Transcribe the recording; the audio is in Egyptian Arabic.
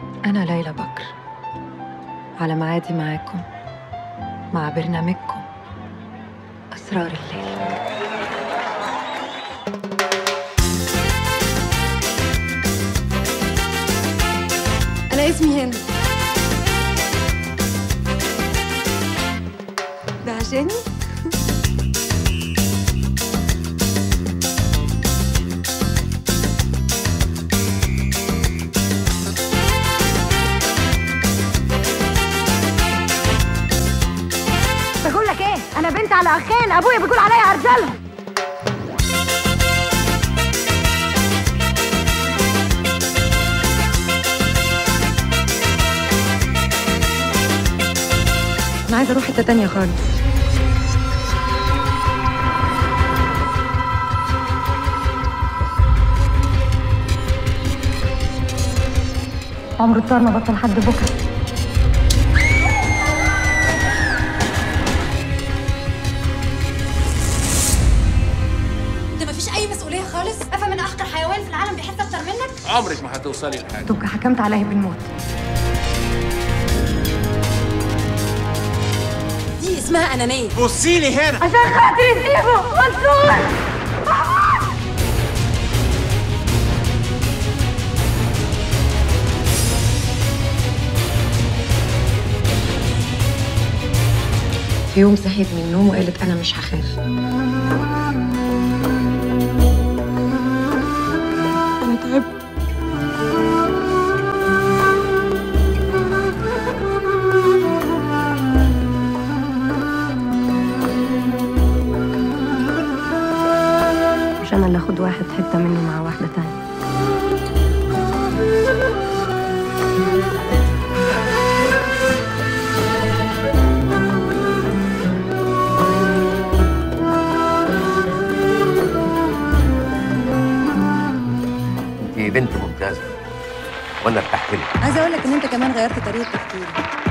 أنا ليلى بكر على معادي معاكم مع برنامجكم أسرار الليل أنا اسمي هند ده عشاني؟ بقول لك ايه انا بنت على اخين ابويا بيقول عليا ارجلهم أنا عايزة أروح حتة تانية خالص عمر الطار ما بطل لحد بكره انت مفيش اي مسؤوليه خالص افهم من احقر حيوان في العالم بيحس اكتر منك عمرك ما هتوصلي لحاجه تبقى حكمت عليه بالموت دي اسمها انانيه بصي لي هنا عشان خاطري سيبه منصور في يوم صحيت من النوم وقالت أنا مش هخاف أنا تعبت مش انا اللي اخد واحد حته منه مع واحده تانية انت بنت ممتازه وانا ارتحت لك عايزه اقول لك ان انت كمان غيرت طريقه تفكيري